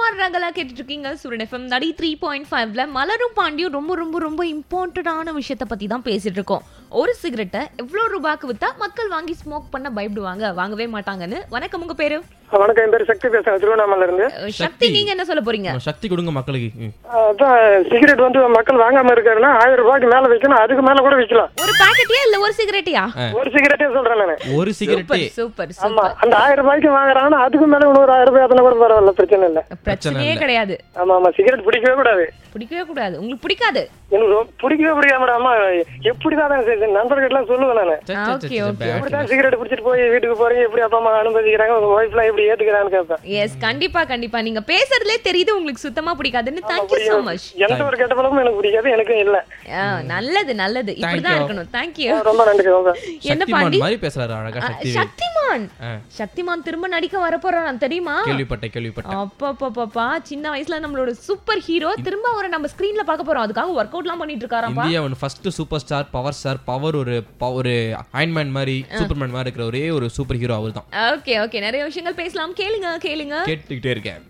ரகலா கேட்டுட்டு இருக்கீங்க சூரியன் எஃப்எம் நடி த்ரீ பாயிண்ட் ஃபைவ்ல மலரும் பாண்டியும் ரொம்ப ரொம்ப ரொம்ப இம்பார்ட்டண்டான விஷயத்த பத்தி தான் பேசிட்டு இருக்கோம் ஒரு சிகரெட்டை எவ்வளவு ரூபாய்க்கு வித்தா மக்கள் வாங்கி ஸ்மோக் பண்ண பயப்படுவாங்க வாங்கவே மாட்டாங்கன்னு வணக்கம் உங்க பேரு வணக்கம் என் பேர் சக்தி பேசுறேன் திருவண்ணாமலை இருந்து அஹ், சக்தி நீங்க என்ன சொல்ல போறீங்க சக்தி கொடுங்க மக்களுக்கு ம். அதான் சிகரெட் வந்து மக்கள் வாங்காம இருக்காருன்னா ஆயிரம் ரூபாய்க்கு மேல வைக்கணும் அதுக்கு மேல கூட விற்கலாம் ஒரு பாக்கெட்டியா இல்ல ஒரு சிகரெட்டியா ஒரு சிகரெட்டே சொல்றேன் நானு ஒரு சிகரெட்டு சூப்பர் ஆமா சூப்பர் அந்த ஆயிரம் ரூபாய்க்கு வாங்குறாங்கன்னா அதுக்கு மேல இன்னொரு ஆயிரம் ரூபாய் அதெல்லாம் கூட பரவாயில்ல பிரச்சனை இல்ல பிரச்சனையே கிடையாது ஆமா ஆமா சிகரெட் பிடிக்கவே கூடாது பிடிக்கவே கூடாது உங்களுக்கு பிடிக்காது எனக்கு ரொம்ப பிடிக்கவே பிடிக்காம மேடம் ஆமா எப்படிதான் நண்பர்கள் எல்லாம் சொல்லுவேன் நானு சே, சே, Okay, சே, சே, okay. bad. எப்படிதான் சிகரெட் பிடிச்சிட்டு போய் வீட்டுக்கு போறீங்க எப்படி அப்பா அம்மா அனுமதிக்கிறாங்க உங்க ஒய்ஃப் எல்லாம் எப்படி ஏத்துக்கிறான்னு கேட்பேன் எஸ் கண்டிப்பா கண்டிப்பா நீங்க பேசுறதுலே தெரியுது உங்களுக்கு சுத்தமா பிடிக்காதுன்னு தேங்க்யூ சோ மச் எந்த ஒரு கெட்ட பழமும் எனக்கு பிடிக்காது எனக்கும் இல்ல நல்லது நல்லது இப்படிதான் you. இருக்கணும் தேங்க்யூ ரொம்ப நன்றி ரொம்ப என்ன சக்திமான் பாண்டி மாதிரி பேசுறாரு அழகா அஹ், சக்தி சக்திமான் ஆ. சக்திமான் திரும்ப நடிக்க வரப்போறான் தெரியுமா கேள்விப்பட்டேன் கேள்விப்பட்டேன் அப்பப்பப்பா சின்ன வயசுல நம்மளோட சூப்பர் ஹீரோ திரும்ப அவரை நம்ம ஸ்கிரீன்ல பார்க்க போறோம் அதுக்காக ஒர்க் அவுட்லாம் பண்ணிட்டு இருக்காராப்பா இந்தியாவின் first superstar power star power ஒரு ப- ஒரு அயன்மேன் மாதிரி சூப்பர்மேன் மாதிரி இருக்கிற ஒரே ஒரு சூப்பர் ஹீரோ அவர் தான் ஓகே ஓகே நிறைய விஷயங்கள் பேசலாம் கேளுங்க கேளுங்க கேட்டுக்கிட்டே இருக்கேன்